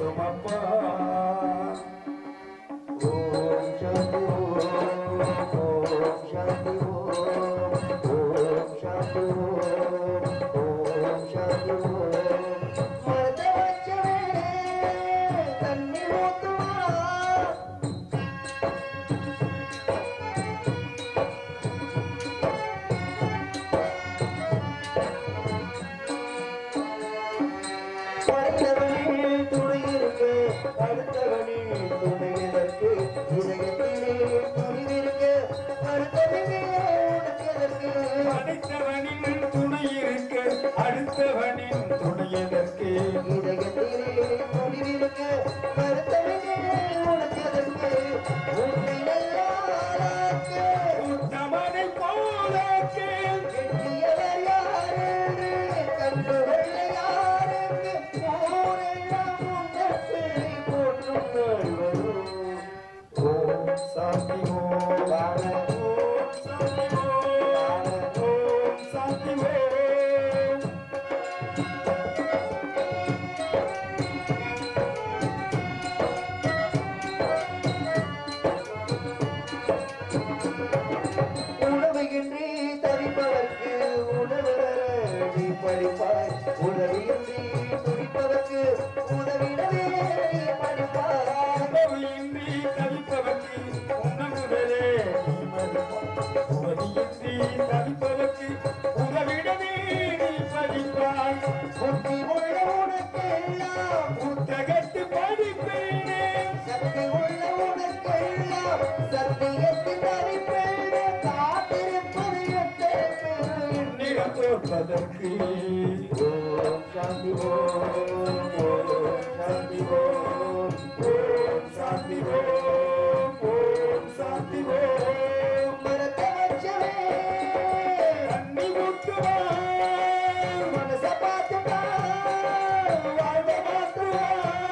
தரும் அப்பா ஓம் சாந்தி ஓம் ஓம் சாந்தி ஓம் ஓம் சாந்தி ஓம் ஓம் சாந்தி ஓம் மரத்தை வச்சவே தண்ணி ஊத்துவா படைத்தவனே துணை இருக்க அடுத்தவனே துணை எதற்கு இதயத்திலே துணிவிருக்க அடுத்தவனே உனக்கு எதற்கு படைத்தவனின் துணை இருக்க அடுத்தவனின் துணை எதற்கு இதயத்திலே துணிவிருக்க அடுத்தவனே உனக்கு எதற்கு உன்னை நல்லாராக்க உத்தமனை போலக்கு எண்ணியவர் யாரென்று கண்டவர்கள் யாரென்று ஊரெல்லாம் உங்கள் பிள்ளை போற்றும் நாள் வரும். ஓம் சாந்தி ஓம் வாழ ஓம் சாந்தி ஓம் ஓம் சாந்தி ஓம் உணவுகின்றி தவிப்பவர்க்கு உணவு நீ படிப்பாய் உதவியின்றி துடிப்பவர்க்கு உதவிடவே நீ படிப்பாய் உணவின்றி தவிப்பவர்க்கு உணவுகளே நீ மதிப்பாய். உணவின்றி தவிப்பவர்க்கு உதவிடவே நீ படிப்பாய். புத்தி உள்ள உனக்கெல்லாம் புத்தகத்து படிப்பேனே சக்தி உள்ள உனக்கெல்லாம் சத்தியத்தின் அறிப்பேனே காத்திருப்பது எத்தனை நிறம் தோற்பதற்கு ஓம் சாந்தி ஓம் ஓம் சாந்தி ஓம் ஓம் சாந்தி ஓம் ஓம் சாந்தி ஓம் மரத்தை வச்சவே தண்ணி ஊற்றுவா மனசை பார்த்துட்டா வாழ்வை மாற்றுவா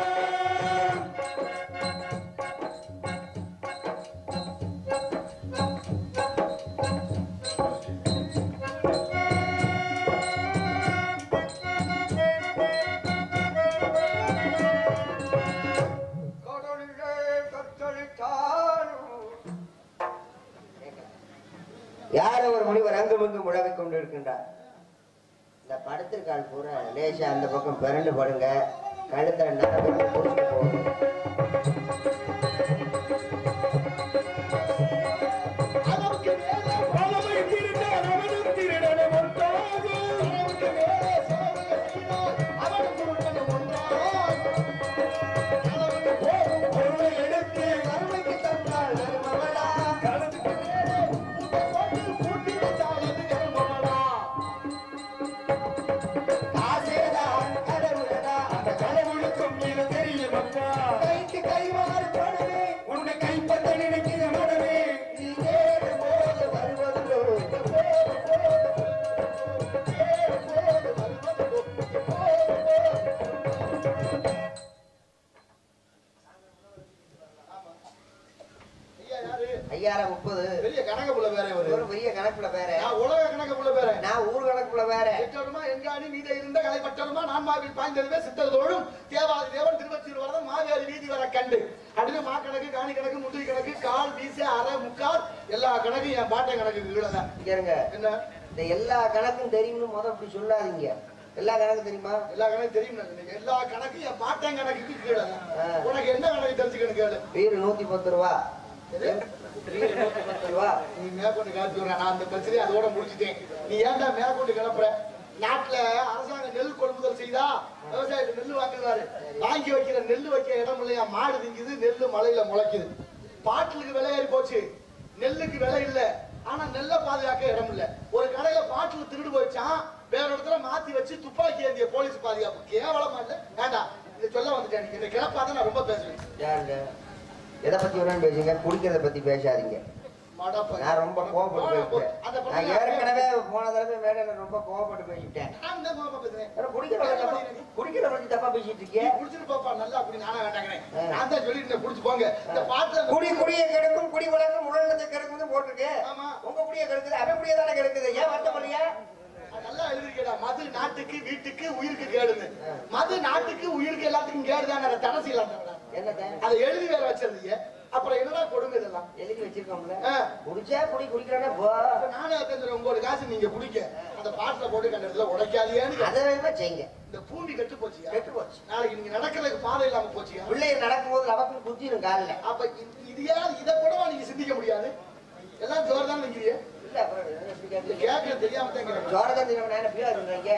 யார் ஒரு முனிவர் அங்குமிங்கு முழவிக் கொண்டிருக்கின்றார் இந்த படுத்திருக்கால் பூரா லேசா அந்த பக்கம் பிறண்டு படுங்க கழுத்துல நரம்பு புடிச்சிட்டு போகும் பலவை திருடன் அவனும் திருடனும் ஒன்றாகும் பொருளை எடுத்து கருமைக்கு தந்தாள் நறுமவளா. கலந்து காசேதான் கடவுளடா. அந்த கடவுளுக்கும் இது தெரியும் அப்பா கைக்கு கைமாறு படுவே. உன்னை கைப்பற்ற நினைக்கிற மனமே நீ தேடும் போது வருவதுண்டோ. போது, போது, தேடும் போது வருவதுண்டோ. போது, போது. ஐயா யாரு? ஐயாயிரம் முப்பது பெரிய கணக்கு புள்ள வேற இவரு. ஒரு பெரிய கணக்குல வேற நான் உலக கணக்கு புள்ள வேற. நான் ஊர் கணக்குல வேற எட்டருமா எங்காணி மீத இருந்த கலை பட்டருமா நான் மாவில் பாய்ந்ததுவே சித்தர் தோழும் தேவாதி தேவன் திருவச்சூர் வரதன் மாவேலி வீதி வர கண்டு அடுத்து மா கணக்கு காணி கணக்கு முதுகி கணக்கு கால் வீச அரை முக்கால் எல்லா கணக்கும் என் பாட்டை கணக்கு கீழே தான் இங்க இருங்க என்ன இந்த எல்லா கணக்கும் தெரியும்னு முத இப்படி சொல்லாதீங்க எல்லா கணக்கும் தெரியுமா எல்லா கணக்கும் தெரியும் நான் சொன்னேன். எல்லா கணக்கும் என் பாட்டன் கணக்குக்கு கீழே தான் ஆ. உனக்கு என்ன கணக்கு தெரிஞ்சுக்கணும் கேளு வீடு நூத்தி பத்து ரூபா எது? வீடு நூத்தி பத்து ரூபா நீ மேற்கொண்டு காத்து விடுற நான் அந்த பிரச்சனையை அதோட முடிச்சிட்டேன் நீ ஏன்டா மேற்கொண்டு கிளப்புற நாட்டுல அரசாங்கம் நெல் கொள்முதல் செய்தா விவசாயத்துக்கு நெல் வாங்குறாரு வாங்கி வைக்கிற நெல் வைக்க இடம் இல்லையா மாடு திங்குது நெல் மலையில முளைக்குது பாட்டிலுக்கு விலை ஏறி போச்சு நெல்லுக்கு விலை இல்ல ஆனா நெல்லை பாதுகாக்க இடம் இல்ல ஒரு கடையில பாட்டில் திருடு போயிச்சான் வேற இடத்துல மாத்தி வச்சு துப்பாக்கி ஏந்திய போலீஸ் பாதுகாப்பு கேவலமா இல்ல வேண்டாம் இதை சொல்ல வந்துட்டேன் நீங்க இந்த கிளப்பாதான் நான் ரொம்ப பேசுவேன் யாருங்க எதை பத்தி வேணாலும் பேசுங்க குடிக்கிறத பத்தி பேசாதீங்க மடப்ப. நான் ரொம்ப கோவப்பட்டு பேசிட்டேன் அந்த நான் பக்கம் ஏற்கனவே போன தடவை மேடையில ரொம்ப கோவப்பட்டு பேசிட்டேன் நான் தான் கோவமா பேசுறேன். ஆனா குடிக்கிறவங்க தப்பா- குடிக்கிறவங்க பத்தி தப்பா பேசிட்டு நீ இருக்கீங்க குடிச்சிட்டு போப்பா, நல்லா அப்படி நானா வேண்டாங்கிறேன். ஆ. நான் தான் சொல்லிட்டு குடிச்சு போங்க இந்த பாட்டுல குடி குடிய கெடுக்கும் குடி வளர்க்கும் உடல்நலத்தை கெடுக்கும் போட்டிருக்கு ஆமா. உங்க குடிய கெடுக்குது அவன் குடிய தானே கெடுக்குது ஏன் வருத்தப்படுறியா நல்லா எழுதிருக்கேடா மது நாட்டை நாட்டுக்கு வீட்டுக்கு உயிருக்கு கேடுன்னு மது நாட்டுக்கு உயிருக்கு எல்லாத்துக்கும் கேடுதானே அதை தடை செய்யலாம் என்னத்த அதை எழுதி வேற வச்சிருந்தீங்க அப்புறம் என்னடா கொடுமை இதெல்லாம் எழுதி வச்சிருக்கோம்ல ஆ. குடிச்சா குடி குடிக்கிறானா போ இப்ப நானே அதான் சொல்றேன், உங்களோட காசு நீங்க குடிக்க அந்த பாட்டுல போட்டு கண்ட இடத்துல உடைக்காதீங்கன்னு கேட்டேன். அதை வேணுமா செய்யுங்க இந்த பூமி கெட்டு போச்சுயா கெட்டு போச்சு நாளைக்கு நீங்க நடக்கிறதுக்கு பாதை இல்லாம போச்சுயா பிள்ளைய நடக்கும்போது நமக்கு குத்திரும் காலில் அப்ப இது- இது ஏன் இதை கூடவா நீங்க சிந்திக்க முடியாது எல்லாம் ஜோர் தான் நிக்கிறீங்க இல்ல அப்புறம் எப்படி கேட்க கேட்கறது தெரியாம தான் கேட்கறேன் ஜோரதான் தினம் என்ன பிள்ளை சொல்றீங்க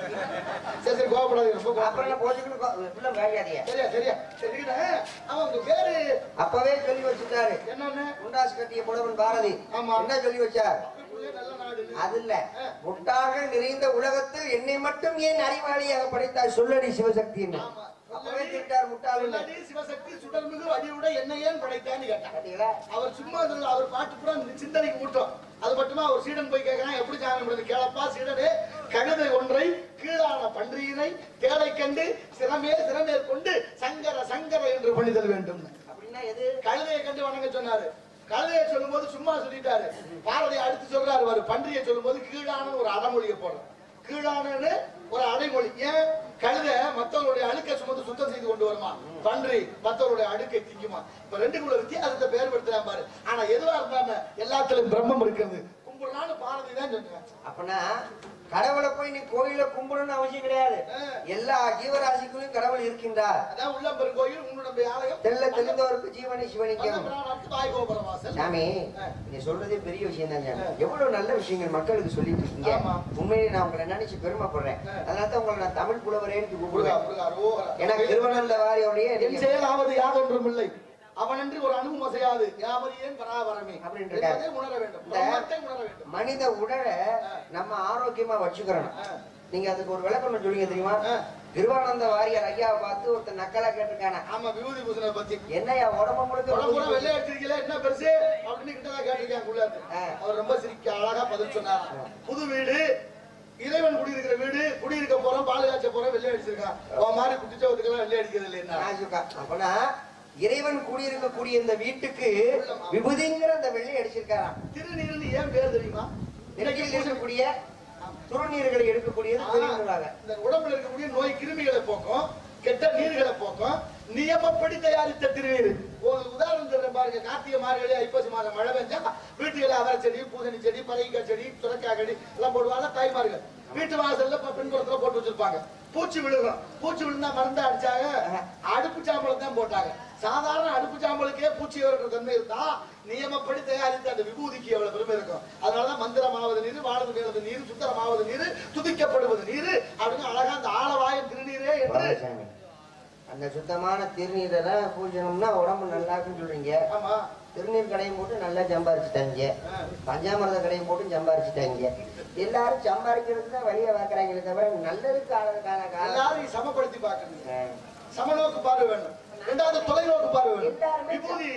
சரி சரி கோவப்படாதீங்க ரொம்ப கோவப்படாதீங்க. அப்புறம் என்ன போச்சுக்கணும் பிள்ளை வேலையாதிய சரியா சரியா சரிக்கிட்டேன் அவன் உங்க பேரு அப்பவே சொல்லி வச்சுட்டாரு என்னன்னு குண்டாஸ் கட்டிய புலவன் பாரதி ஆமா. என்ன சொல்லி வச்சார் புள்ளே நல்ல நாடுன்னு. அது இல்ல முட்டாள்கள் நிறைந்த உலகத்தில் என்னை மட்டும் ஏன் அறிவாளியாக படைத்தாய் சொல்லடி சிவசக்தின்னு ஆமா. அப்பவே திட்டார் முட்டாள் முன்னாடி சிவசக்தி சுடர்மிகு வடிவுட என்ன ஏன் படைத்தான்னு கேட்டான் பாத்தீங்களா அவர் சும்மா சொல்லல அவர் பாட்டு பூரா சிந்தனைக்கு மூட்டம் அது மட்டுமா அவர் சீடன் போய் கேட்கறான் எப்படி சாமி பண்ணுது கேளப்பா சீடனே கழுதை ஒன்றை கீழான பன்றியினை தேலை கண்டு சிரமே சிரமேற் கொண்டு சங்கர சங்கர என்று பணிதல் வேண்டும் அப்படின்னா எது கழுதையை கண்டு வணங்க சொன்னாரு கழுதையை சொல்லும்போது சும்மா சொல்லிட்டாரு பாரதி அடுத்து சொல்றாரு அவர் பன்றியை சொல்லும்போது கீழான ஒரு அடமொழியை போடுறோம் கீழானன்னு ஒரு அடைமொழி ஏன் கழுதை மத்தவங்களுடைய அழுக்கை சுமந்து சுத்தம் செய்து கொண்டு வருமா பன்றி மத்தவங்களுடைய அடுக்கை திங்குமா இப்ப ரெண்டுக்குள்ள வித்தியாசத்தை பேர்படுத்தலாம் பாரு ஆனா எதுவா இருந்தாம எல்லாத்திலும் பிரம்மம் இருக்கிறது கும்பிடலான்னு பாரதி தான் சொன்னாங்க அப்பனா கடவுளை போய் நீ கோயில கும்பிடணும்னு அவசியம் கிடையாது எல்லா ஜீவராசிக்குள்ளும் கடவுள் இருக்கின்றார் அதான் உள்ளம்பெரும் கோயில் உன்னுடைய ஆலயம் தெல்ல தெளிந்தவருக்கு ஜீவனை சிவனிக்கும் பஞ்சபிராணார்க்கு வாய் கோபுர வாசல் சாமி நீ சொல்றதே பெரிய விஷயம் தான் சாமி எவ்வளவு நல்ல விஷயங்கள் மக்களுக்கு சொல்லிட்டு இருக்கீங்க ஆமா. உண்மையிலே நான் உங்களை நினைச்சு பெருமைப்படுறேன் அதனால தான் உங்களை நான் தமிழ் புலவரேன்னு முருகா, கூப்பிடுவேன் முருகா, அரோகரா. ஏன்னா திருவனந்த வாரியோடைய என் செயலாவது யாதொன்றும் இல்லை அவனன்றி ஒரு அணுவும் அசையாது யாவரியேன் பராபரமே அப்படின்னு இருக்காரு. என்பதை உணர வேண்டும் இந்த பிரம்மத்தை உணர வேண்டும் மனித உடலை நம்ம ஆரோக்கியமா வச்சுக்கிறோம் நீங்க அதுக்கு ஒரு விளக்கம் சொல்லுங்க தெரியுமா ஆ. திருவானந்த வாரியார் ஐயாவை பார்த்து ஒருத்தர் நக்கலா கேட்டிருக்கான ஆமா விபூதி பூசனை பத்தி என்னையா உடம்பு முழுக்க உடம்பு பூரா விபூதி வெள்ளை அடிச்சிருக்கீங்களா என்ன பெருசு அப்படின்னு கிட்டதான் கேட்டிருக்காங்க உள்ள இருந்து. ஆ. அவர் ரொம்ப சிரிக்க அழகா பதில் சொன்னார் புது வீடு இறைவன் குடியிருக்கிற வீடு குடியிருக்க போறோம் பால் காய்ச்ச போறோம் வெள்ளை அடிச்சிருக்கான் உன் மாதிரி குட்டிச்சவத்துக்கெல்லாம் வெள்ளை அடிக்கிறது இல்லைன்னா நாசுக்கா. அப்பனா இறைவன் குடியிருக்கக்கூடிய இந்த வீட்டுக்கு விபூதிங்கிற அந்த வெள்ளி அடிச்சிருக்காராம் திருநீர்னு ஏன் பேர் தெரியுமா இன்னைக்கு நெற்றியில் இருக்கக்கூடிய துருநீர்களை எடுக்கக்கூடியது திருநீர்களாக இந்த உடம்புல இருக்கக்கூடிய நோய் கிருமிகளை போக்கும் கெட்ட நீர்களை போக்கும் நியமப்படி தயாரித்த திருநீர் ஒரு உதாரணம் சொல்றேன் பாருங்க கார்த்திகை மார்கழி ஐப்பசி மாதம் மழை பெஞ்சா வீட்டுல அவரை செடி பூசணி செடி பரங்கிக்காய் செடி சுரக்காய் செடி எல்லாம் போடுவாங்க தாய்மார்கள் வீட்டு வாசல்ல இப்ப பின்புறத்துல போட்டு வச்சிருப்பாங்க பூச்சி விழுகும் பூச்சி விழுந்தா மருந்து அடிச்சாங்க அடுப்பு சாம்பலம் தான் போட்டாங்க சாதாரண அடுப்பு சாம்பலுக்கே பூச்சி வருகிற தன்மை இருந்தா நியமப்படி தயாரித்த அந்த விபூதிக்கு எவ்வளவு பெருமை இருக்கும் அதனாலதான் மந்திரமாவது நீர் வானது மேலது நீர் சுத்தரமாவது நீர் துதிக்கப்படுவது நீர் அப்படின்னு அழகா அந்த ஆளவாயம் திருநீரே என்று சாமி. அந்த சுத்தமான திருநீரை தான் பூஜனம்னா உடம்பு நல்லா இருக்குன்னு சொல்றீங்க ஆமா திருநீர் கடையும் போட்டு நல்லா சம்பாரிச்சுட்டாங்க பஞ்சாமிரத கடையும் போட்டு சம்பாரிச்சுட்டாங்க எல்லாரும் சம்பாதிக்கிறதுக்கு தான் வழியை பார்க்கறாங்களே தவிர நல்லதுக்கு ஆனதுக்கான காலம் எல்லாரும் சமப்படுத்தி பார்க்கணும் ஆ. சமநோக்கு பார்வை வேணும் ரெண்டாவது தொலைநோக்கு பார்வை வேணும் எல்லாருமே விபூதி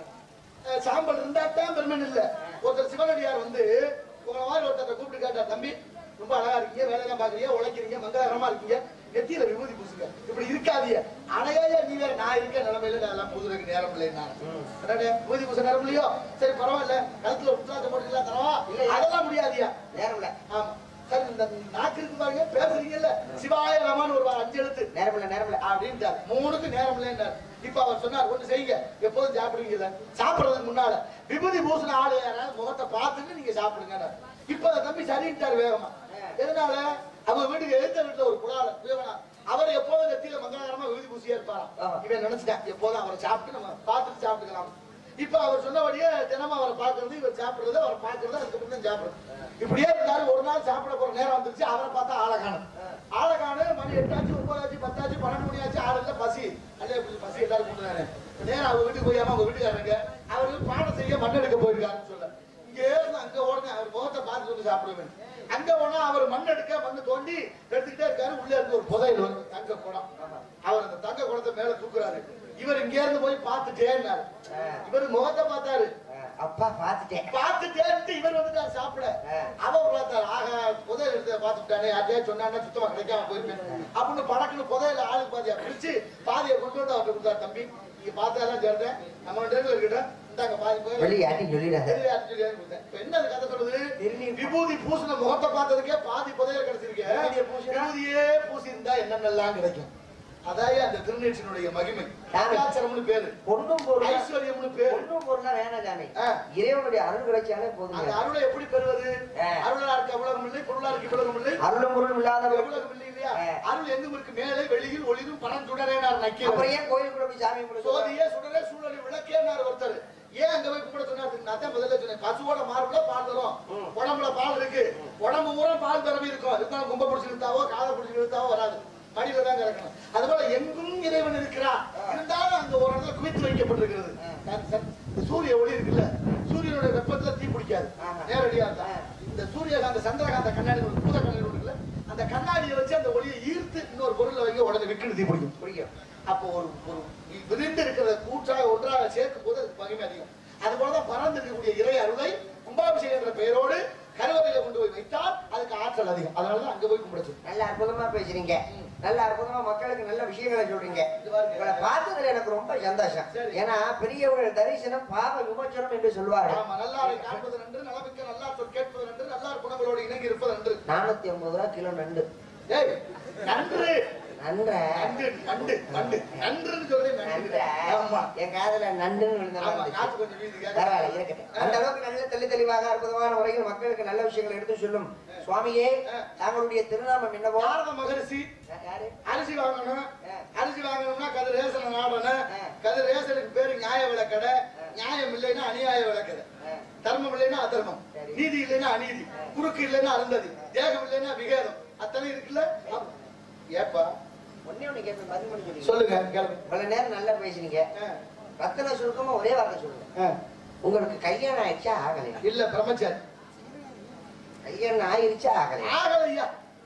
அஹ், சாம்பல் இருந்தா தான் பெருமன் இல்ல ஒருத்தர் சிவனடியார் வந்து உங்களை மாதிரி ஒருத்தரை கூப்பிட்டு கேட்டா தம்பி ரொம்ப அழகா இருக்கீங்க வேலையெல்லாம் பாக்குறீங்க உழைக்கிறீங்க மங்களகரமா இருக்கீங்க நெத்தியில விபூதி பூசுங்க இப்படி இருக்காதீங்க அணையா நீ வேற நான் இருக்க நிலைமையில நான் எல்லாம் புதுருக்கு நேரம் இல்லைன்னா விபூதி பூச நேரம் இல்லையோ சரி பரவாயில்ல கழுத்துல உற்சாகம் போட்டுக்கலாம் தரவா இல்ல. அதெல்லாம் முடியாதியா நேரம்ல ஆமா சரி இந்த நாக்கு இருக்கு பாருங்க பேசுறீங்கல்ல சிவாய ரமான்னு ஒரு அஞ்சு எழுத்து நேரம்ல நேரம்ல அப்படின்ட்டார் மூணுக்கு நேரம் இல்லைன்றார் இப்ப அவர் சொன்னார் ஒண்ணு செய்யுங்க எப்போதும் சாப்பிடுவீங்கல்ல சாப்பிடுறதுக்கு முன்னால விபூதி பூசின ஆளு யாராவது முகத்தை பார்த்துட்டு நீங்க சாப்பிடுங்க இப்ப அந்த தம்பி சரின்ட்டார் வேகமா எதனால அவங்க வீட்டுக்கு எழுத்த வீட்டுல ஒரு குழால வேவனா அவர் எப்போதும் நெத்தியில மங்களகரமா விபூதி பூசியா இருப்பாராம் ஆமா. இவன் நினைச்சிட்டான் எப்போதும் அவரை சாப்பிட்டு நம்ம பார்த்துட்டு சாப்பிட்டுக்கலாம் இப்ப அவர் சொன்னபடியே தினமும் அவரை பார்க்கறது இவர் சாப்பிடுறது அவரை பார்க்கறது அதுக்கப்புறம் தான் சாப்பிடுறது இப்படியே இருந்தாலும் ஒரு நாள் சாப்பிட போற நேரம் வந்துருச்சு அவரை பார்த்தா ஆளை காணும் ஆளை காணும் மணி எட்டாச்சு ஒன்பதாச்சு பத்தாச்சு பன்னெண்டு மணி ஆச்சு ஆள் இல்ல பசி அல்ல இப்படி பசி எல்லாரும் கொண்டுதானே நேரம் அவங்க வீட்டுக்கு போய் அவங்க வீட்டுக்காரங்க அவருக்கு பாடம் செய்ய மண் எடுக்க போயிருக்காருன்னு சொல்ல இங்கே இருந்து அங்க ஓடுங்க அவர் முகத்தை பார்த்து வந்து சாப்பிடுவேன் அங்க போனா அவர் மண் எடுக்க மண்ணு தோண்டி எடுத்துக்கிட்டே இருக்காரு உள்ள இருந்து ஒரு புதையல் வரும் தங்க குடம் அவர் அந்த தங்க குடத்தை மேல தூக்குறாரு இவர் இங்க இருந்து போய் பார்த்துட்டேன்னாரு இவர் முகத்தை பார்த்தாரு ஆ, அப்பா பார்த்துட்டேன் பார்த்துட்டேன்ட்டு இவர் வந்துட்டார் சாப்பிட ஆ. அவன் பார்த்தாரு ஆக புதையல் எடுத்து பார்த்துட்டானே யார்ட்டே சொன்னான்னா சுத்தமா கிடைக்காம போயிருப்பேன் அப்படின்னு படக்குன்னு புதையல ஆளுக்கு பாதியா பிரிச்சு பாதியை கொண்டு வந்து அவர்கிட்ட கொடுத்தாரு தம்பி நீங்க பார்த்தாதான் சேர்ந்தேன் நம்ம ரெண்டு பேரும் இருக்கட்டும் இந்தாங்க பாதி போய் வெளியே யாட்டி சொல்லிடாத இப்ப என்ன அது கதை சொல்லுது திருநீர் விபூதி பூசின முகத்தை பார்த்ததுக்கே பாதி புதையல் கிடைச்சிருக்கு விபூதியை பூசினா? விபூதியே பூசி இருந்தா என்னென்னலாம் கிடைக்கும் அதாயே அந்த திருநீற்றினுடைய மகிமை சாமி. அருணாச்சலம்னு பேரு பொண்ணும் பொருளா ஐஸ்வர்யம்னு பேரு பொண்ணும் பொருளா வேணாம் சாமி ஆ. இறைவனுடைய அருள் கிடைச்சாலே அந்த போதும் அருளை எப்படி பெறுவது ஆ. அருளா இருக்க உலகம் இல்லை பொருளா இருக்க உலகம் இல்லை அருளும் பொருளும் இல்லாதவர்கள் உலகம் இல்லை இல்லையா ஆ. அருள் எங்கும் இருக்கு மேலே வெளியில் ஒளிரும் பணம் சுடரேனார் நக்கீரர் அப்புறம் ஏன் கோயிலுக்குள்ள போய் சாமி கும்பிட சொல்றாங்க? சோதியே சுடரே சூழலி விளக்கேனார் ஒருத்தர் ஏன் அங்க போய் கும்பிட சொன்னாரு நான் தான் முதல்ல சொன்னேன் பசுவோட மார்புல பால் தரும் ம். உடம்புல பால் இருக்கு உடம்பு பூரா பால் தரவி இருக்கும் இருந்தாலும் கும்ப பிடிச்சி இழுத்தாவோ காதை பிடிச்சி இழுத்தாவோ வராது மடியில தான் கிடக்கணும் அது போல எங்கும் இறைவன் இருக்கிறான் இருந்தாலும் அங்க ஒரு இடத்துல குவித்து வைக்கப்பட்டிருக்கிறது நான் சன்- இந்த சூரிய ஒளி இருக்குல்ல சூரியனுடைய வெப்பத்துல தீ பிடிக்காது ஆமா. நேரடியா இருந்தா ஆ. இந்த சூரியகாந்த சந்திரகாந்த கண்ணாடி ஒரு பூத கண்ணாடி இருக்குல்ல அந்த கண்ணாடியை வச்சு அந்த ஒளியை ஈர்த்து இன்னொரு பொருளை வைக்க உடனே விட்டு தீ பிடிக்கும் பிடிக்கும் அப்போ ஒரு ஒரு விரிந்து இருக்கிற கூற்றாக ஒன்றாக சேர்க்கும் போது அதுக்கு மகிமை அதிகம் அது போலதான் பறந்து இருக்கக்கூடிய இறை அருளை கும்பாபிஷேகம் என்ற பெயரோடு கருவறையில கொண்டு போய் வைத்தால் அதுக்கு ஆற்றல் அதிகம் அதனாலதான் அங்க போய் கும்பிட சொல்லு நல்ல அற்புதமா பேசுறீங்க நல்ல அற்புதமா மக்களுக்கு நல்ல விஷயங்களை சொல்றீங்க இது பாருங்க. உங்களை பார்த்ததுல எனக்கு ரொம்ப சந்தோஷம் சரி. ஏன்னா பெரியவர்கள் தரிசனம் பாவ விமோச்சனம் என்று சொல்வார்கள் ஆமா நல்லாரை காண்பது நன்று நலமிக்க நல்லா சொல் கேட்பது நன்று நல்லார் குணங்களோடு இணங்கி இருப்பது நன்று நானூத்தி ஐம்பது ரூபா கிலோ நண்டு ஏய் நன்று நன்ற நண்டு நண்டு நண்டு நன்றுன்னு சொல்லி நன்று நன்ற ஆமா என் காதுல நண்டுன்னு விழுந்த மாதிரி ஆமா இருந்துச்சு. காத்து கொஞ்சம் வீதி பரவாயில்ல இருக்கட்டும் அந்த அளவுக்கு நல்ல தெளி தெளிவாக அற்புதமான முறையில் மக்களுக்கு நல்ல விஷயங்களை எடுத்து சொல்லும் சுவாமியே தாங்களுடைய திருநாமம் என்னவோ பாரத மகரிஷி யாரு அரிசி வாங்கணும் ஆ. அரிசி வாங்கணும்னா கதிர் ரேசனை நாடணும் ஆ. கதிர் ரேசனுக்கு பேரு நியாய விளக்கடை நியாயம் இல்லைன்னா அநியாய விளக்கடை ஆ. தர்மம் இல்லைன்னா அதர்மம் சரி. நீதி இல்லைன்னா அநீதி குறுக்கு இல்லைன்னா அருந்ததி தேகம் இல்லைன்னா விகேதம் அத்தனை இருக்குல்ல அப்ப- ஏப்பா ஒண்ணே ஒண்ணு கேட்பேன் பதில் பண்ணி சொல்லுங்க சொல்லுங்க கிளம்பு இவ்வளவு நேரம் நல்லா பேசுனீங்க ஆ. ரத்தன சுருக்கமா ஒரே வார்த்தை சொல்லுங்க ஆ. உங்களுக்கு கல்யாணம் ஆயிடுச்சா ஆகலையா இல்ல பிரம்மச்சாரி கல்யாணம் ஆயிருச்சா ஆகலையா ஆகலையா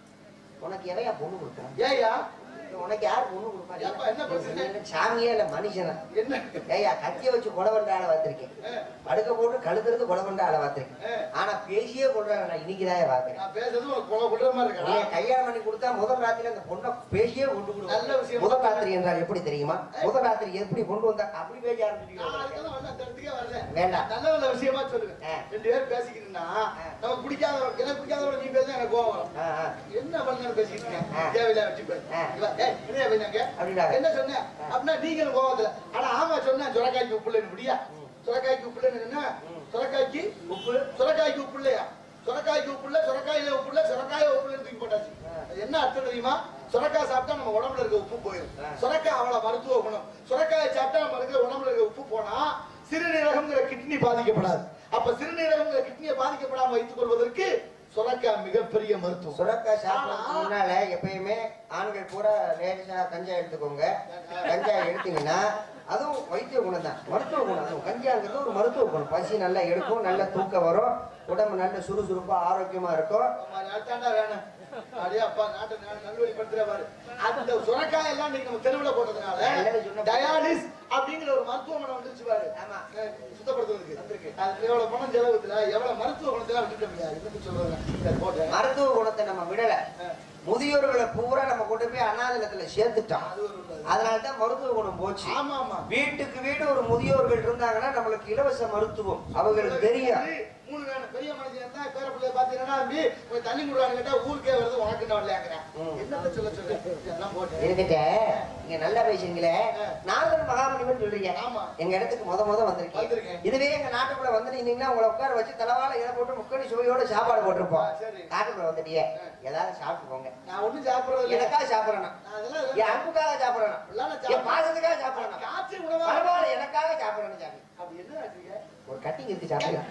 உனக்கு எவையா பொண்ணு கொடுக்குறா ஏயா உனக்கு யார் பொண்ணு ஏப்பா, என்ன பிரச்சனை? கொடுப்பா சாமியே இல்ல மனுஷனா என்ன ஏய்யா கத்திய வச்சு கொலை பண்ற ஆளை பார்த்திருக்கேன் ஆ. படுக்க போட்டு கழுத்துறது கொலை பண்ற ஆளை பார்த்திருக்கேன் ஆ. ஆனா பேசியே கொள்றாங்க நான் இன்னைக்குதான் பாக்குறேன் நான் பேசுறது உனக்கு கொலை விடுற மாதிரி இருக்கா உன்னை கல்யாணம் பண்ணி கொடுத்தா முதல் ராத்திரி அந்த பொண்ணை பேசியே கொண்டு நல்ல கொடுக்கும் விஷயம். முதல் ராத்திரி என்றால் எப்படி தெரியுமா முதல் ராத்திரி எப்படி கொண்டு வந்தா அப்படி பேச நான் ஆரம்பிச்சிருக்கீங்க அதுக்கெல்லாம் வந்து அந்த இடத்துக்கே வரல. வேண்டாம். நல்ல நல்ல விஷயமா சொல்லுங்க ஆ. ரெண்டு பேரும் பேசிக்கிட்டுனா நமக்கு பிடிக்காதவங்க எனக்கு பிடிக்காதவங்க நீ பேச எனக்கு கோவம் வரும் ஆ, ஆ. என்ன பண்ணாலும் பேசிக்கிட்டு இருக்கேன் ஆ. தேவையில்ல வச்சு பேசு. ஆ. இவ, ஏய், என்னையா பேசினாங்க? அப்படின்னாங்க. என்ன சொன்னேன் அப்படின்னா நீங்களும் கோவத்துல ஆனா ஆமா சொன்னேன் சுரக்காய்க்கு உப்பு இல்லைன்னு முடியா சுரக்காய்க்கு உப்பு இல்லைன்னு என்ன சுரக்காய்க்கு உப்பு சுரக்காய்க்கு உப்பு இல்லையா சுரக்காய்க்கு உப்பு இல்ல சுரக்காயில உப்பு இல்ல சுரக்காய உப்பு இல்லைன்னு தூக்கி போட்டாச்சு அது என்ன அர்த்தம் தெரியுமா சுரக்காய் சாப்பிட்டா நம்ம உடம்புல இருக்க உப்பு போயிடும் சுரக்காய் அவ்வளவு மருத்துவ குணம் சுரக்காயை சாப்பிட்டா நம்ம இருக்கிற உடம்புல இருக்க உப்பு போனா சிறுநீரகம்ங்கிற கிட்னி பாதிக்கப்படாது அப்ப சிறுநீரகம்ங்கிற கிட்னியை பாதிக்கப்படாம வைத்துக் கொள்வதற்கு சுரக்காய் மிகப்பெரிய மருத்துவம் சுரக்காய் சாப்பிடறதுக்கு முன்னால எப்பயுமே ஆண்கள் கூட லேசா கஞ்சா எடுத்துக்கோங்க கஞ்சா எடுத்தீங்கன்னா அதுவும் வைத்திய குணம் தான் மருத்துவ குணம் அதுவும் கஞ்சாங்கிறது ஒரு மருத்துவ குணம் பசி நல்லா எடுக்கும் நல்ல தூக்கம் வரும் உடம்பு நல்ல சுறுசுறுப்பா ஆரோக்கியமா இருக்கும் ஆமா, அதுதான்டா வேணும் அப்படியே அப்பா நாட்டை நல்~ நல்வழிப்படுத்துற பாரு அந்த சுரக்காய் எல்லாம் நீங்க நம்ம தெருவுல போட்டதுனால எல்லாரும் சொன்ன- டயாலிஸ் அப்படிங்கிற ஒரு மருத்துவமனை வந்துருச்சு பாரு ஆமா. அஹ் சுத்தப்படுத்துறதுக்கு அது எவ்வளவு பணம் செலவுத்துல எவ்வளவு மருத்துவ குணத்துல விட்டுட்டோம் என்னன்னு சொல்றாங்க சரி, போட்டேன் மருத்துவ குணத்தை நம்ம விடல முதியோர்களை பூரா நம்ம கொண்டு போய் அனாதலத்துல சேர்த்துட்டோம் அது ஒரு உள்ளது. அதனால தான் மருத்துவ குணம் போச்சு ஆமா ஆமா வீட்டுக்கு வீடு ஒரு முதியோர்கள் இருந்தாங்கன்னா நம்மளுக்கு இலவச மருத்துவம் அவங்களுக்கு தெரியும் சரி, மூணு வேணும் பெரிய மனுஷன் தான் பேர பிள்ளைய பாத்தீங்கன்னா தம்பி கொஞ்சம் தண்ணி குடுறான்னு கேட்டா ஊருக்கே வருது உனக்கு என்ன வரலையாங்கிறேன் ம். என்னத்த சொல்ல சொல்லு எல்லாம் போட்டேன் இருக்கிட்ட நீங்க நல்லா பேசுறீங்களே நாரதன் மகாமணிவன் சொல்றீங்க ஆமா. எங்க இடத்துக்கு முத முத வந்திருக்கீங்க வந்திருக்கேன். இதுவே எங்க நாட்டுக்குள்ள வந்திருந்தீங்கன்னா உங்களை உட்கார வச்சு தலைவால இதை போட்டு முக்கணி சுவையோட சாப்பாடு போட்டிருப்போம் ஆ, சரி. நாட்டுக்குள்ள வந்துட்டியே ஏதாவது சாப்பிட்டு போங்க நான் ஒண்ணும் சாப்பிடுறது இல்லை எனக்காக சாப்பிடணும் நான் அதெல்லாம் என் அன்புக்காக சாப்பிடணும் எல்லாம் நான் என் சாப்பிட- பாசத்துக்காக சாப்பிடணும் காய்ச்சி உணவா பரவாயில்ல எனக்காக சாப்பிடணும் சாமி அப்படி என்ன ஆச்சுங்க ஒரு கட்டிங் இருக்கு சாப்பிடலாம்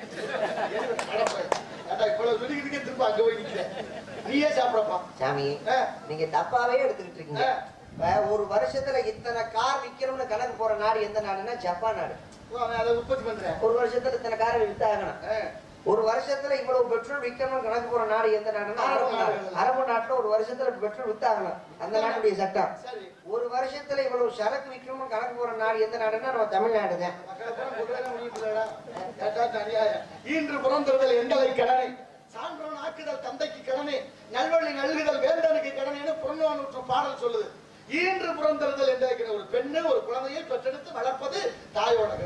ஏண்டா, இவ்வளவு சொல்லிக்கிட்டு இருக்கேன், திரும்ப அங்க போய் நிக்கிறேன். நீயே சாப்பிடப்பா சாமி ஆ, நீங்க தப்பாவே எடுத்துக்கிட்டு இருக்கீங்க ஆ. இப்ப ஒரு வருஷத்துல இத்தனை கார் விக்கணும்னு கணக்கு போற நாடு எந்த நாடுன்னா ஜப்பான் நாடு ஓ, அவன் அதை உற்பத்தி பண்றேன் ஒரு வருஷத்துல இத்தனை காரை வித்தாகணும் ஆ, ஒரு வருஷத்துல இவ்வளவு பெட்ரோல் விற்கணும்னு கணக்கு போற நாடு எந்த நாடுன்னா அரபு நாடு அரபு நாட்டுல ஒரு வருஷத்துல பெட்ரோல் வித்தாகணும் அந்த நாட்டுடைய சட்டம் சரி ஒரு வருஷத்துல இவ்வளவு சரக்கு விற்கணும்னு கணக்கு போற நாடு எந்த நாடுன்னா நம்ம தமிழ்நாடு தான் மக்களை பூரா கொல்றதே முடிவு இல்லைடா. கேட்டா அநியாயம். ஈன்று புறந்தறுதல் எங்களை கடனை சான்றோன் ஆக்குதல் தந்தைக்கு கடனை நல்வழி நல்குதல் வேந்தனுக்கு கடனைன்னு புறநானூற்று பாடல் சொல்லுது ஈன்று புறந்தறுதல் என்ற ஒரு பெண்ணு ஒரு குழந்தையை பெற்றெடுத்து வளர்ப்பது தாயோட கடன்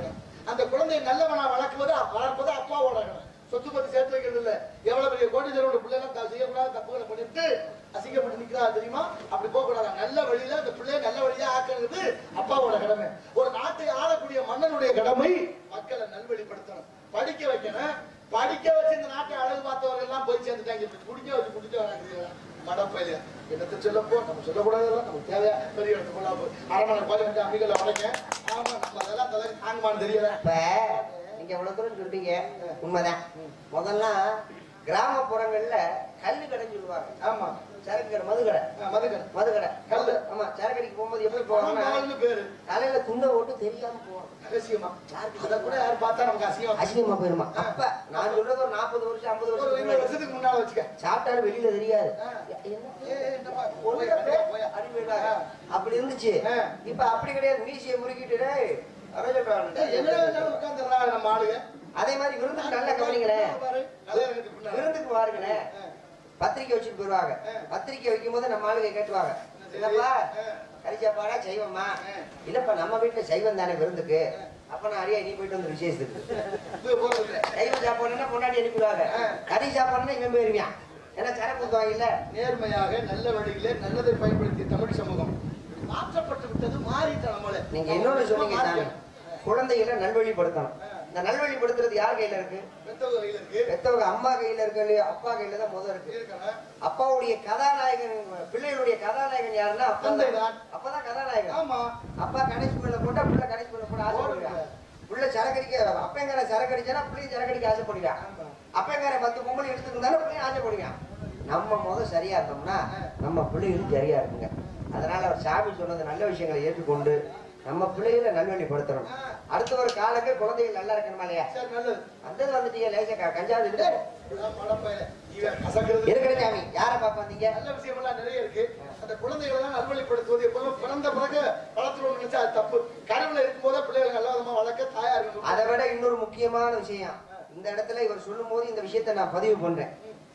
அந்த குழந்தையை நல்லவனா வளர்க்குவது வளர்ப்பது அப்பாவோட கடமை சொத்து பத்தி சேர்த்து வைக்கிறது இல்ல எவ்வளவு பெரிய கோட்டீஸ்வரோட பிள்ளைலாம் த- செய்யக்கூடாத தப்புகளை பண்ணிட்டு அசிங்கப்பட்டு நிக்கிறா தெரியுமா அப்படி போக கூடாது நல்ல வழியில அந்த பிள்ளைய நல்ல வழியா ஆக்குறது அப்பாவோட கடமை ஒரு நாட்டை ஆளக்கூடிய மன்னனுடைய கடமை மக்களை நல்வழிப்படுத்தணும் படிக்க வைக்கணும் படிக்க வச்சு இந்த நாட்டை அழகு பார்த்தவர்கள் எல்லாம் போய் சேர்ந்துட்டாங்க இப்படி குடிக்க வச்சு குடிக்க வராங்க மடப்பையில என்னத்தை சொல்லப்போ நம்ம சொல்லக்கூடாதெல்லாம் நமக்கு தேவையா பெரிய இடத்து போலாம் அரமனை கோயில் வந்து அம்மிகளை உடைங்க ஆமா நம்ம அதெல்லாம் தலை தாங்குமான்னு தெரியல இப்ப நீங்க எவ்வளவு தூரம் சொல்றீங்க உண்மைதான் முதல்ல கிராமப்புறங்கள்ல கல்லு கடைன்னு சொல்லுவாங்க ஆமா சரக்கு கடை மது கடை ஆ, மதுக்கடை மது கடை கல்லு. ஆமா சரக்கடிக்கு போகும்போது எப்படி போவாங்கன்னா பணங்கால்னு பேரு தலையில துண்டை ஓட்டு தெரியாம போவாங்க ரகசியமா அத கூட யார் பார்த்தா நமக்கு அசிங்கம் அசிங்கமா போயிருமா அப்ப நான் சொல்றது ஒரு நாற்பது வருஷம் ஐம்பது ஒரு வருஷம் இருபது முன்னாடி. வருஷத்துக்கு முன்னால வச்சுக்க சாப்பிட்டாலும் வெளியில தெரியாது ஆ. என்ன ஏய், என்னப்பா, ஒண்ணுல போய், போய் போய். அப்படி போயிடுவாங்க. அப்படி இருந்துச்சு ஆ. இப்ப அப்படி கிடையாது மீசியை முறுக்கிட்டு டேய், வர சொல்றாங்க. ஏய், என்ன வேணாலும் உட்கார்ந்துடுறா நம்ம ஆளுங்க அதே மாதிரி விருந்துக்கு நல்லா கவனிங்களேன் பாரு, கல்யாணத்துக்கு பின்னால. விருந்துக்கு வாருங்களேன் பத்திரிக்கை வச்சுட்டு போயிருவாங்க பத்திரிக்கை வைக்கும் போது நம்ம ஆளுங்க கேட்டுவாங்க இல்லப்பா கறி சாப்பாடா செய்வம்மா இல்லப்பா நம்ம வீட்டுல சைவம் தானே விருந்துக்கு அப்ப நான் அரியா நீ போயிட்டு வந்து விசேஷத்துக்கு இது போறது இல்ல. சைவம் சாப்பாடுன்னா பொண்டாட்டி அனுப்பிடுவாங்க கறி சாப்பாடுன்னா இவன் போயிருவான் ஏன்னா சரக்கு ஊத்துவாங்க இல்ல நேர்மையாக நல்ல வழியிலே நல்லதை பயன்படுத்திய தமிழ் சமூகம் மாற்றப்பட்டு விட்டது மாறிட்ட நம்மள நீங்க இன்னொன்னு சொன்னீங்க சாமி குழந்தைகளை நல்வழிப்படுத்தணும் இந்த நல்வழிப்படுத்துறது யார் கையில இருக்கு பெத்தவங்க கையில இருக்கு பெத்தவங்க அம்மா கையில இருக்கு இல்லையா அப்பா கையில தான் முதல் இருக்கு இருக்காங்க அப்பாவுடைய கதாநாயகன் பிள்ளைகளுடைய கதாநாயகன் யாருன்னா அப்பா தந்தை தான் தான். அப்பதான் கதாநாயகன் ஆமா அப்பா கணேஷ் பிள்ளை போட்டா பிள்ளை கணேஷ் பிள்ளை போட ஆசைப்படுவான் பிள்ளை சரக்கடிக்க அப்பங்கார சரக்கடிச்சானா பிள்ளையும் சரக்கடிக்க ஆசைப்படுவான் அப்பங்கார பத்து பொம்பளை எடுத்துருந்தாலும் பிள்ளையும் ஆசைப்படுவான் நம்ம முத சரியா இருந்தோம்னா நம்ம பிள்ளைகளும் சரியா இருக்குங்க அதனால அவர் சாமி சொன்னது நல்ல விஷயங்களை ஏற்றுக்கொண்டு நம்ம பிள்ளைகளை நல்வழிப்படுத்தணும் அடுத்த ஒரு காலக்கு குழந்தைகள் நல்லா இருக்கணுமா இல்லையா சரி நல்லது வந்தது வந்துட்டீங்க லேசா க- கஞ்சாவது இருக்கு இதான் மடப்பையில. இவன் கசக்கிறது இருக்கிற சாமி யாரை பாப்பா வந்தீங்க நல்ல விஷயமெல்லாம் நிறைய இருக்கு அந்த குழந்தைகளை எல்லாம் நல்வழிப்படுத்துவது எப்பவுமே பிறந்த பிறகு வளர்த்துருவோம் நினைச்சா அது தப்பு கனவுல இருக்கும்போதே பிள்ளைகளை நல்ல விதமா வளர்க்க தாயா இருக்கணும் அதை விட இன்னொரு முக்கியமான விஷயம் இந்த இடத்துல இவர் சொல்லும் போது இந்த விஷயத்தை நான் பதிவு பண்றேன்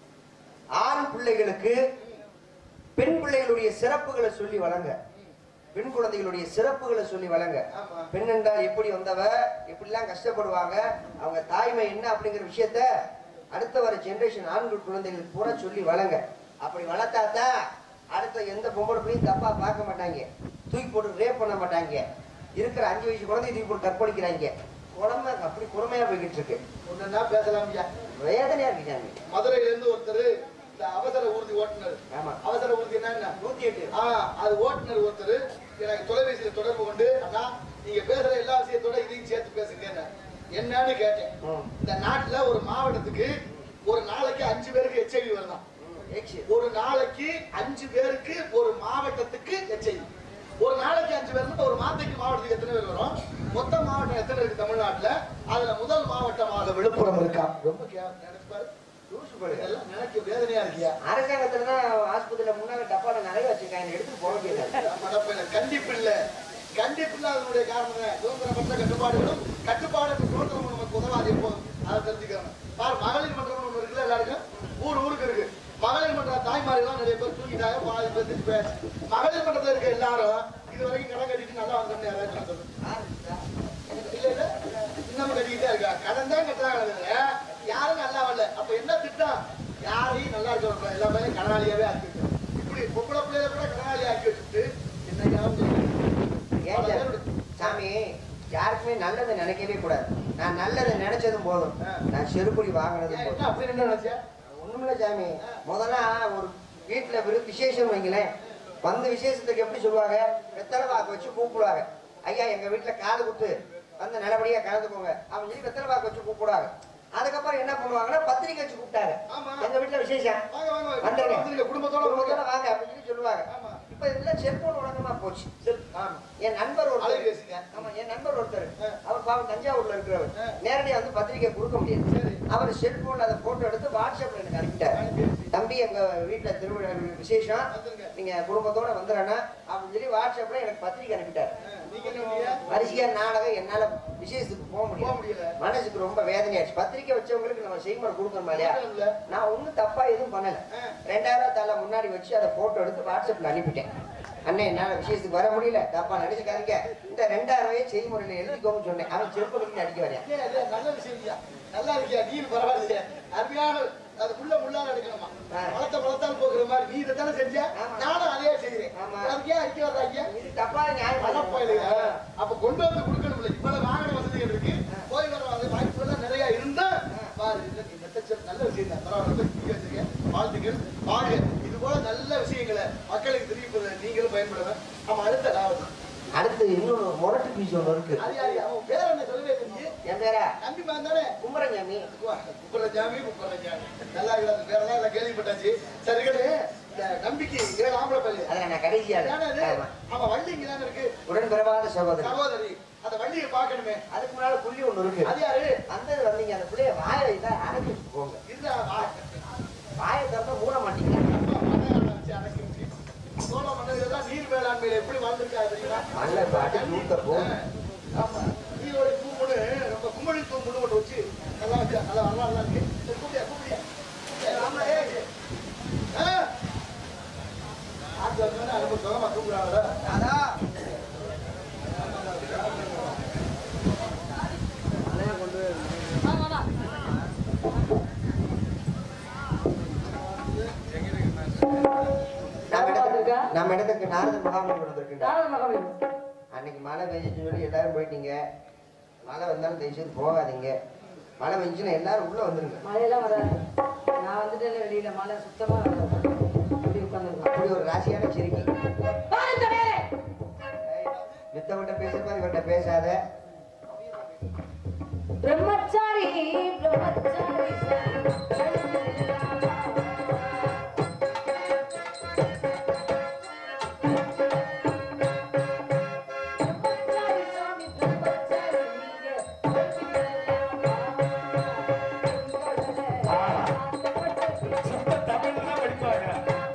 ஆண் பிள்ளைகளுக்கு பெண் பிள்ளைகளுடைய சிறப்புகளை சொல்லி வழங்க பெண் குழந்தைகளுடைய சிறப்புகளை சொல்லி வழங்க ஆமா. பெண் என்றால் எப்படி வந்தவ எப்படிலாம் கஷ்டப்படுவாங்க அவங்க தாய்மை என்ன அப்படிங்கிற விஷயத்த அடுத்த வர ஜெனரேஷன் ஆண்கள் குழந்தைகளுக்கு பூரா சொல்லி வளங்க அப்படி வளர்த்தாதான் அடுத்த எந்த பொம்பளை பிள்ளையும் தப்பா பார்க்க மாட்டாங்க தூக்கி போட்டு ரேப் பண்ண மாட்டாங்க இருக்கிற அஞ்சு வயசு குழந்தை தூக்கி போட்டு கற்பழிக்கிறாங்க குழம்பு அப்படி குறமையா போய்கிட்டு இருக்கு ஒண்ணுன்னா பேசலாம் ஐயா வேதனையா இருக்கு சாமி மதுரையில இருந்து ஒருத்தர் இந்த அவசர ஊர்தி ஓட்டுநர் ஆமா அவசர ஊர்தி என்ன நூத்தி எட்டு ஆ, அது ஓட்டுநர் ஒருத்தர் எனக்கு தொலைபேசியில தொடர்பு கொண்டு அண்ணா நீங்க பேசுற எல்லா விஷயத்தோட இதையும் சேர்த்து பேசுங்க என்னன்னு கேட்டேன் ம். இந்த நாட்டுல ஒரு மாவட்டத்துக்கு ஒரு நாளைக்கு அஞ்சு பேருக்கு எச்ஐவி வருதான் ஏச்சு. ஒரு நாளைக்கு அஞ்சு பேருக்கு ஒரு மாவட்டத்துக்கு எச்ஐவி ஒரு நாளைக்கு அஞ்சு பேருக்கு ஒரு மாதத்துக்கு மாவட்டத்துக்கு எத்தனை பேர் வரும் மொத்த மாவட்டம் எத்தனை இருக்கு தமிழ்நாட்டுல அதுல முதல் மாவட்டமாக விழுப்புரம் இருக்கா ரொம்ப கே- நினைச்சு பாரு லூசு படுக. இதெல்லாம் நினைக்க வேதனையா இருக்கியா அரசாங்கத்துல தான் ஆஸ்பத்திரியில முன்னால டப்பால நிறைய வச்சிருக்காங்க எடுத்து போக முடியாது மடப்பையில கண்டிப்பு இல்ல கண்டிப்பு இல்ல அதனுடைய காரணம் தான். சுதந்திரமற்ற கட்டுப்பாடுகளும் கட்டுப்பாடு சுதந்திரம் நமக்கு உதவாது எப்போ அதை தெரிஞ்சுக்கணும் பாரு மகளிர் மன்றம் ஒண்ணு இருக்குல்ல எல்லாருக்கும் ஊர் ஊருக்கு இருக்கு மகளிர் மன்ற தாய்மார்கள்லாம் நிறைய பேர் தூக்கிட்டாங்க பாதி பேர் திருப்பி போயாச்சு மகளிர் மன்றத்துல இருக்க எல்லாரும் இது வரைக்கும் கடன் கட்டிட்டு நல்லா வந்தோம்னு யாராச்சும் நான் சொல்லுங்க இல்ல இல்ல இன்னமும் கட்டிக்கிட்டே இருக்கா கடன் தான் கட்டுறாங்க யாரும் நல்லா வரல அப்ப என்ன திட்டம் யாரையும் நல்லா இருக்க வைப்பா. எல்லா பையன் கடனாளியாவே ஆக்கி வைக்கணும். இப்படி பொம்பளை பிள்ளைகளை கூட கடனாளி ஆக்கி வச்சுட்டு ஏன் என்னையாவது சார்? சாமி யாருக்குமே நல்லதை நினைக்கவே கூடாது நான் நல்லதை நினைச்சதும் போதும் நான் செருப்புடி வாங்கினதும் ஏன், போதும் என்ன அப்படி என்ன நினைச்சியா ஒண்ணுமில்ல சாமி முதல்ல ஒரு வீட்டுல வெறும் விசேஷம் வைங்களேன் வந்த விசேஷத்துக்கு எப்படி சொல்லுவாங்க வெத்தலை பாக்கு வச்சு கூப்பிடுவாங்க ஐயா எங்க வீட்டுல காது குத்து வந்து நல்லபடியா கலந்துக்கோங்க அவங்க சொல்லி வெத்தலை பாக்கு வச்சு கூப்பிடுவாங்க அதுக்கப்புறம் என்ன பண்ணுவாங்கன்னா பத்திரிக்கை வச்சு கூப்பிட்டாங்க ஆமா. எங்க வீட்டுல விசேஷம் வாங்க வாங்க வந்துருங்க. வந்துருங்க குடும்பத்தோட குடும்பத்தோட வாங்க வாங்க அப்படின்னு சொல்லி சொல்லுவாங்க ஆமா. இப்ப இதெல்லாம் செல்போன் உலகமா போச்சு ஆமா என் நண்பர் ஒருத்தர் அலைபேசிங்க. ஆமா என் நண்பர் ஒருத்தர் ஆ. அவர் பாவம் தஞ்சாவூர்ல இருக்கிறவர் ஆ. நேரடியா வந்து பத்திரிக்கை கொடுக்க முடியாது சரி. அவர் செல்போன்ல அதை போட்டோ எடுத்து வாட்ஸ்அப்ல எனக்கு அனுப்பிட்டார் அனுப்பி. தம்பி எங்க வீட்டுல திருவிழா விசேஷம் வந்துருங்க. நீங்க நீங்க குடும்பத்தோட வந்துடுறேன்னா அப்படின்னு சொல்லி வாட்ஸ்அப்ல எனக்கு பத்திரிக்கை அனுப்பிட்டாரு நீங்க என்ன பண்ணீங்க? வரிசையா நாடகம் என்னால விசேஷத்துக்கு போக போக முடியும் முடியல மனசுக்கு ரொம்ப வேதனையாச்சு பத்திரிக்கை வச்சவங்களுக்கு நம்ம செய்முறை கொடுக்கணுமா இல்லையா இல்ல. நான் ஒண்ணும் தப்பா எதுவும் பண்ணல ஆ. ரெண்டாயிரம் ரூபாய் தலை முன்னாடி வச்சு அதை போட்டோ எடுத்து வாட்ஸ்அப்ல அனுப்பிட்டேன் அண்ணே என்னால விஷயத்துக்கு வர முடியல தப்பா நினைச்சுக்காதீங்க இந்த ரெண்டாயிரம் ரூபாயை செய்முறையில எழுதிக்கோன்னு சொன்னேன் அவன் செருப்பு கட்டி அடிக்க வரேன் ஏன் இது நல்ல விஷயம் இல்லையா? நல்லா இருக்கியா நீ பரவாயில்லையா அருமையான அது முள்ள முள்ளால எடுக்கணுமா ஆ. பழத்தை பழத்தால் போக்குற மாதிரி நீ இதை தானே செஞ்ச ஆமா. நானும் அதே செய்யறேன் ஆமா. அதுக்கு ஏன் அடிக்க வர்றாங்க இது தப்பா நியாயம் மனப்பயலுங்க. அப்ப கொண்டு வந்து கொடுக்கணும்ல இவ்வளவு வாகன வசதிகள் இருக்கு போய் வர வசதி வாய்ப்புகள் எல்லாம் நிறைய இருந்தா பாரு இல்ல, நீ மெத்தச்சல் நல்ல விஷயம் தான் பரவாயில்ல ரொம்ப தூக்கி வச்சிருக்க. வாழ்த்துக்கள் வாங்க இது போல நல்ல விஷயங்களை மக்களுக்கு தெரிவிப்பதை நீங்களும் பயன்படுவேன் ஆமா அடுத்த அதாவது அடுத்து இன்னொரு முரட்டு பீஸ் ஒன்று இருக்கு அது யாரு அவன் பேர் என்ன சொல்லவே தெரியும் என் பேரா நம்பி தானே கும்பரஞ்சாமி குப்பரஞ்சாமி குப்பரஞ்சாமி நல்லா இருக்குது பேரெல்லாம் எல்லாம் கேள்விப்பட்டாச்சு சரிகளே இந்த நம்பிக்கை ஏழு ஆம்பளை பள்ளி அதில் நான் கடைசியா தானே அது ஆமா. ஆமா வள்ளி இங்க தானே இருக்கு உடன்பிறவாத சகோதரி சகோதரி அந்த வள்ளியை பார்க்கணுமே அதுக்கு முன்னால புள்ளி ஒண்ணு இருக்கு அது யாரு அந்த இது வந்தீங்க அந்த பிள்ளைய வாயை தான் அடக்கி போங்க இதுதான் வா. வாயை திறந்தா மூட மாட்டீங்க அப்பா மன்னன் வச்சு அடக்கி விட்டு. சோழ மன்னர்கள் நீர் மேலாண்மையில எப்படி வாழ்ந்திருக்காரு தெரியுமா மண்ணை பாட்டி தூக்க போங்க ஆமா நீரோட தூம்புன்னு ரொம்ப கும்பலி தூம்புன்னு ஒன்று வச்சு நல்லா வச்சு நல்லா நல்லா நல்லா இருக்கு சரி, கூப்பிடியா கூப்பிடியா ஏய், ஆமா ஏய் ஆ ஆட்டு வந்து ரொம்ப சுகமா தூங்குறாங்களா அதான் நம்ம இடத்துக்கு நம்ம இடத்துக்கு நாரதர் மகாமணி வந்திருக்கின்றார் அன்னைக்கு மழை பெஞ்சிச்சு சொல்லி எல்லாரும் போயிட்டீங்க மழை வந்தாலும் தயவு செய்து போகாதீங்க மழை பெஞ்சுன்னா எல்லாரும் உள்ள வந்துருங்க மழையெல்லாம் வராது நான் வந்துட்டேன் வெளியில மழை சுத்தமா வராது அப்படி உட்காந்துருக்கோம் அப்படி ஒரு ராசியான சிரிக்கி மித்தவட்ட பேசுற மாதிரி இவர்கிட்ட பேசாத பிரம்மச்சாரி பிரம்மச்சாரி பிரம்மச்சாரி சாமி பிரம்மச்சாரி நீங்க சுத்த தமிழ் தான் படிப்பாங்க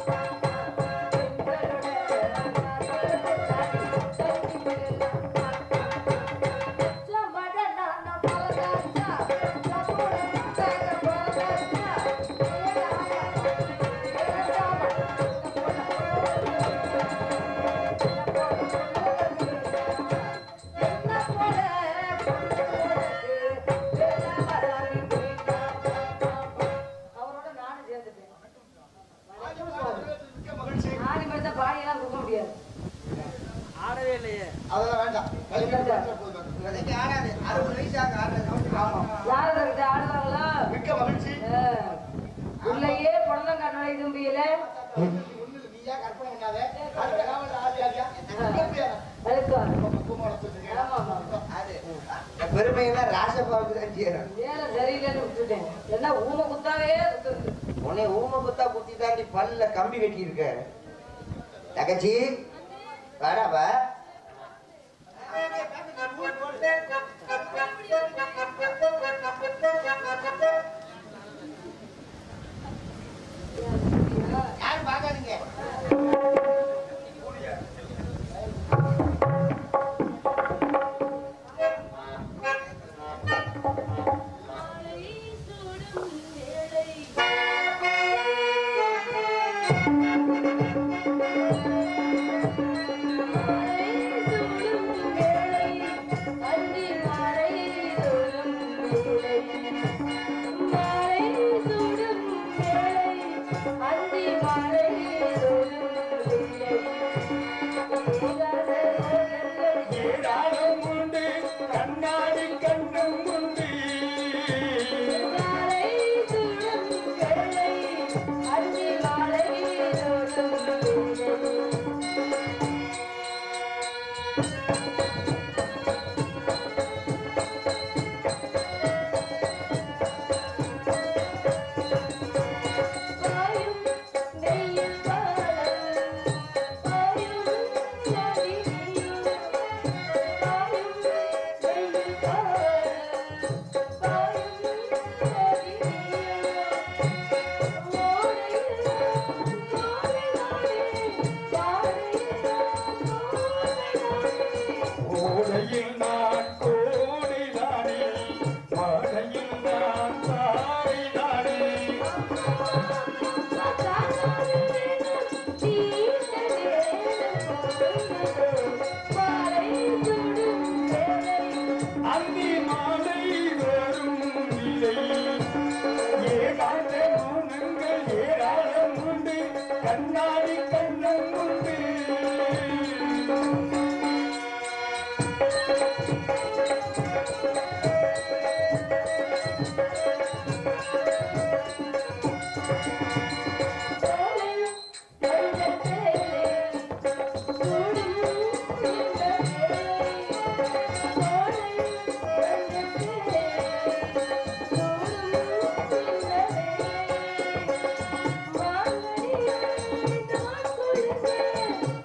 அவரோட நானும் சேர்ந்துட்டேன் மிக்க மகிழ்ச்சி ஆடி மாதிரி பாடியெல்லாம் கொடுக்க முடியாது அதெல்லாம் வேண்டாம் கல்வி போதும் இப்போதைக்கு ஆடாது அறுபது வயசாக ஆடுறது யாரும் கிட்ட ஆடுவாங்களா மிக்க மகிழ்ச்சி ஆ. உள்ளேயே பொண்ணங்க நுழைய முடியல ஒண்ணுல நீயா கற்பனை பண்ணாத அடுத்த காவல் ஆதி ஆதியா கூப்பிடியா அதுக்கும் பக்குவமா வளர்த்துருக்கேன் ஆமா ஆமா அது பெருமையெல்லாம் ராசப்பாவுக்கு தான் செய்யணும் வேலை சரியில்லைன்னு விட்டுட்டேன் என்ன ஊமை குத்தாவே குத்துறது உன்னை ஊமை குத்தா குத்தி தாண்டி பல்ல கம்பி கட்டி இருக்க தகச்சி வாடாப்பா யாரும் பார்க்காதீங்க அந்தி மழை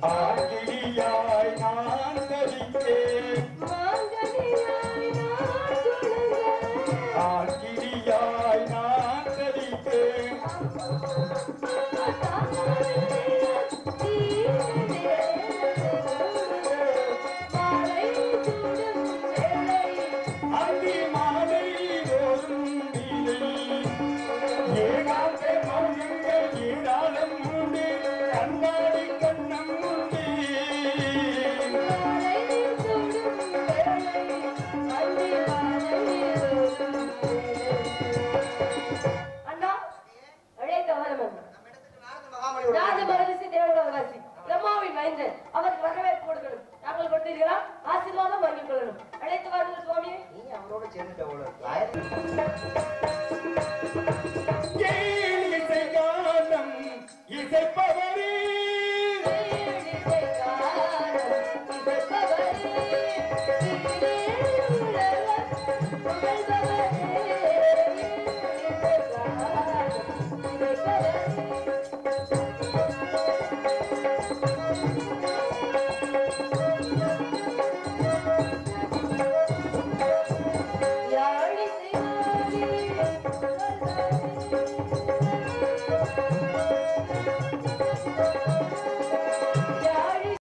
ஆகியாய் நான் தவித்தேன் மாங்கனியாய் நான் சுழங்க ஆகியாய் நான் தவித்தேன் அந்தி மாலை ஓரும் நீலை ஏகாந்த மௌனங்கள் ஏராளம் உண்டு கண்ணாடி கண்ணம் உண்டு அண்ணா அழைத்த வரவன் நம்ம இடத்துக்கு நாரத மகாமணியோட ராஜ மகரிஷி தேவலோகவாசி பிரம்மாவின் மைந்தன் அவருக்கு வரவேற்பு கொடுக்கணும் நாங்கள் கொண்டீர்களா ஆசீர்வாதம் வாங்கிக் கொள்ளணும் அழைத்து வாருங்கள் சுவாமி நீ அவரோட சேர்ந்துட்ட போல இருக்கு. ஆயிரத்தி ஏன் இசை கானம் இசைப்பவரே யாழி செய்வாரே